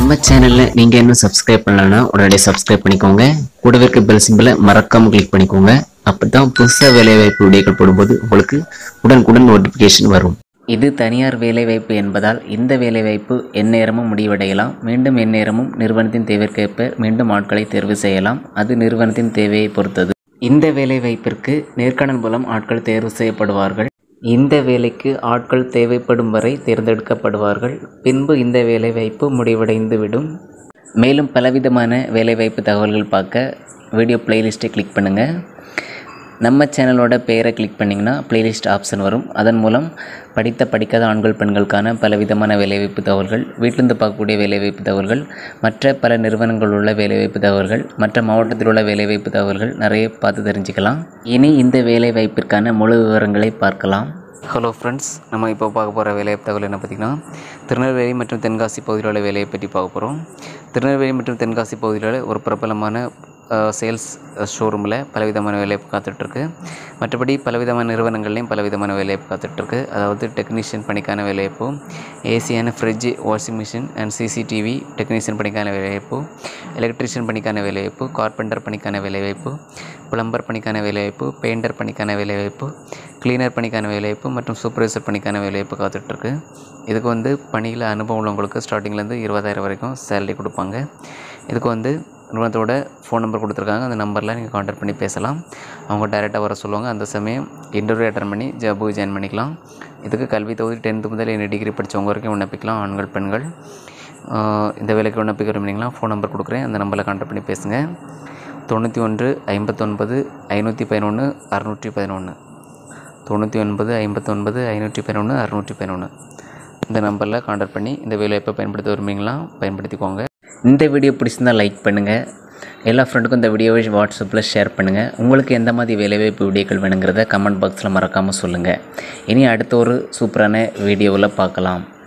நம்ம சேனல்ல நீங்க இன்னும் சப்ஸ்கிரைப் பண்ணலன்னா உடனடியாக சப்ஸ்கிரைப் பண்ணிக்கோங்க கூடவே இருக்க பெல் சிம்பிளை மறக்காம கிளிக் பண்ணிக்கோங்க அப்பதான் புதுசா வேலைவாய்ப்பு வீடியோக்கள் போடும்போது உங்களுக்கு உடனுக்குடன் நோட்டிபிகேஷன் வரும் இது தனியார் வேலைவாய்ப்பு என்பதால் இந்த வேலைவாய்ப்பு எந்நேரமும் முடிவடையலாம் மீண்டும் எந்நேரமும் நிறுவனத்தின் தேவைக்கேற்ப மீண்டும் ஆட்களை தேர்வு செய்யலாம் அது நிறுவனத்தின் தேவையை பொறுத்தது இந்த வேலைவாய்ப்பிற்கு நேர்காணல் மூலம் ஆட்கள் தேர்வு செய்யப்படுவார்கள் இந்த வேலைக்கு ஆட்கள் தேவைப்படும் வரை தேர்ந்தெடுக்கப்படுவார்கள் பின்பு இந்த வேலைவாய்ப்பு முடிவடைந்துவிடும் மேலும் பலவிதமான வேலைவாய்ப்பு தகவல்கள் பார்க்க வீடியோ பிளேலிஸ்ட்டை கிளிக் பண்ணுங்கள் நம்ம சேனலோட பெயரை கிளிக் பண்ணிங்கன்னா பிளேலிஸ்ட் ஆப்ஷன் வரும் அதன் மூலம் படித்த படிக்காத ஆண்கள் பெண்களுக்கான பலவிதமான வேலைவாய்ப்பு தகவல்கள் வீட்டிலிருந்து பார்க்கக்கூடிய வேலைவாய்ப்பு தகவல்கள் மற்ற பல நிறுவனங்கள் உள்ள வேலைவாய்ப்பு தகவல்கள் மற்ற மாவட்டத்தில் உள்ள வேலைவாய்ப்பு தகவல்கள் நிறைய பார்த்து தெரிஞ்சுக்கலாம் இனி இந்த வேலைவாய்ப்பிற்கான முழு விவரங்களை பார்க்கலாம் ஹலோ ஃப்ரெண்ட்ஸ் நம்ம இப்போ பார்க்க போகிற வேலைவாய்ப்பு தகவல் என்ன பார்த்திங்கன்னா திருநெல்வேலி மற்றும் தென்காசி பகுதியில் உள்ள வேலையை பற்றி பார்க்க போகிறோம் திருநெல்வேலி மற்றும் தென்காசி பகுதியில் உள்ள ஒரு பிரபலமான சேல்ஸ் ஷோரூமில் பலவிதமான வேலைவாய்ப்பு காத்துட்ருக்கு மற்றபடி பலவிதமான நிறுவனங்கள்லையும் பலவிதமான வேலைவாய்ப்பு காத்துட்ருக்கு அதாவது டெக்னீஷியன் பணிக்கான வேலைவாய்ப்பு AC and fridge washing machine and CCTV technician பணிக்கான வேலைவாய்ப்பு எலக்ட்ரிஷியன் பணிக்கான வேலைவாய்ப்பு கார்பெண்டர் பணிக்கான வேலைவாய்ப்பு பிளம்பர் பணிக்கான வேலைவாய்ப்பு பெயிண்டர் பணிக்கான வேலைவாய்ப்பு கிளீனர் பணிக்கான வேலைவாய்ப்பு மற்றும் சூப்பர்வைசர் பணிக்கான வேலைவாய்ப்பு காத்துட்ருக்கு இதுக்கு வந்து பணியில் அனுபவம் உள்ளவங்களுக்கு ஸ்டார்டிங்லேருந்து இருபதாயிரம் வரைக்கும் சேலரி கொடுப்பாங்க இதுக்கு வந்து நிறுவனத்தோட ஃபோன் நம்பர் கொடுத்துருக்காங்க அந்த நம்பரில் நீங்கள் கான்டாக்ட் பண்ணி பேசலாம் அவங்க டைரெக்டாக வர சொல்லுவாங்க அந்த சமயம் இன்டர்வியூ அட்டன் பண்ணி ஜாபுக்கு ஜாயின் பண்ணிக்கலாம் இதுக்கு கல்வி தொகுதி டென்த்து முதல் என்ன டிகிரி படித்தவங்க வரைக்கும் விண்ணப்பிக்கலாம் ஆண்கள் பெண்கள் ஆஹ் இந்த வேலைக்கு விண்ணப்பிக்க விரும்புனீங்களா ஃபோன் நம்பர் கொடுக்குறேன் அந்த நம்பரில் கான்டாக்ட் பண்ணி பேசுங்க தொண்ணூற்றி ஒன்று ஐம்பத்தொன்பது ஐநூற்றி பதினொன்று அறநூற்றி பதினொன்று தொண்ணூற்றி ஒன்பது ஐம்பத்தொன்பது ஐநூற்றி பதினொன்று அறநூற்றி பதினொன்று இந்த நம்பரில் கான்டாக்ட் பண்ணி இந்த வேலைவாய்ப்பை பயன்படுத்த விரும்புறீங்களா பயன்படுத்திக்கோங்க இந்த வீடியோ பிடிச்சிருந்தா லைக் பண்ணுங்கள் எல்லா ஃப்ரெண்டுக்கும் இந்த வீடியோவை வாட்ஸ்அப்பில் ஷேர் பண்ணுங்கள் உங்களுக்கு எந்த மாதிரி வேலைவாய்ப்பு வீடியோக்கள் வேணுங்கிறத கமெண்ட் பாக்ஸில் மறக்காமல் சொல்லுங்கள் இனி அடுத்த ஒரு சூப்பரான வீடியோவில் பார்க்கலாம்